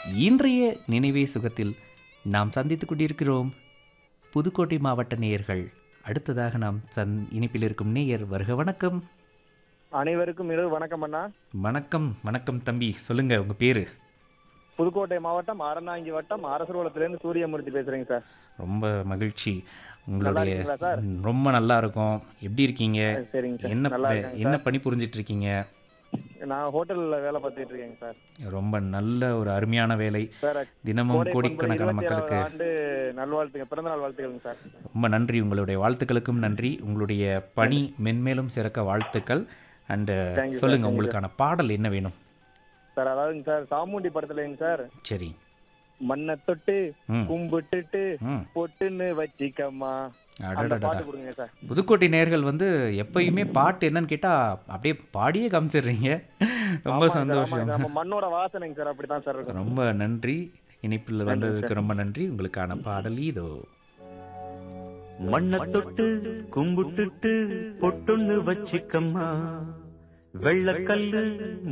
இன்றைய நினைவே சுகத்தில் நாம் சந்தித்துக் கொண்டிருக்கிறோம் புதுக்கோட்டை மாவட்ட நேயர்கள் அடுத்ததாக நாம் சந் இணைப்பில் இருக்கும் நேயர் வருக வணக்கம் அனைவருக்கும் இரவு வணக்கம் அண்ணா வணக்கம் வணக்கம் தம்பி சொல்லுங்க உங்க பேரு புதுக்கோட்டை மாவட்டம் அறந்தாங்கி வட்டம் அரசர்குளத்திலேருந்து சூரியமூர்த்தி பேசுறேங்க சார் ரொம்ப மகிழ்ச்சி நல்லா உங்களுடைய இருக்கீங்களா சார் ம், ரொம்ப நல்லா இருக்கும் எப்படி இருக்கீங்க சரிங்க சார் என்ன நல்லா ப- இருக்கேங்க என்ன பணி புரிஞ்சிட்டு இருக்கீங்க நான் ஹோட்டல்ல வேலை பார்த்துட்டு இருக்கேங்க சார் ரொம்ப நல்ல ஒரு அருமையான வேலை சார் தினமும் கோடை கோடிக்கணக்கான பண்பு மக்களுக்கு ஆண்டு நல்வாழ்த்துக்கள் பிறந்த நாள் வாழ்த்துக்களுங்க சார் ரொம்ப நன்றி உங்களுடைய வாழ்த்துக்களுக்கும் நன்றி உங்களுடைய பணி மென்மேலும் சிறக்க வாழ்த்துக்கள் அண்டு Thank you, sir. சொல்லுங்க Thank you, உங்களுக்கான பாடல் என்ன வேணும் சார் அதாவதுங்க சார் சாமுண்டி படத்துலங்க சார் சரி மண்ணை தொட்டு ம் கும்பிட்டுட்டு ம் பொட்டுன்னு வச்சிக்கம்மா அந்த அடடடடா பாட்டு கொடுங்க சார் புதுக்கோட்டை நேர்கள் வந்து எப்பயுமே பாட்டு என்னன்னு கேட்டா அப்படியே பாடியே காமிச்சிடுறீங்க ரொம்ப ஆமாங்க சார், சந்தோஷம் ஆமாங்க சார். நம்ம மண்ணோட வாசனைங்க சார் அப்படித்தான் சார் இருக்கும் ரொம்ப நன்றி இணைப்பில் வந்ததுக்கு ரொம்ப நன்றி உங்களுக்கான பாடல் இதோ மண்ண தொட்டு கும்பிட்டுட்டு பொட்டுன்னு வச்சிக்கம்மா வெள்ளக்கல்லு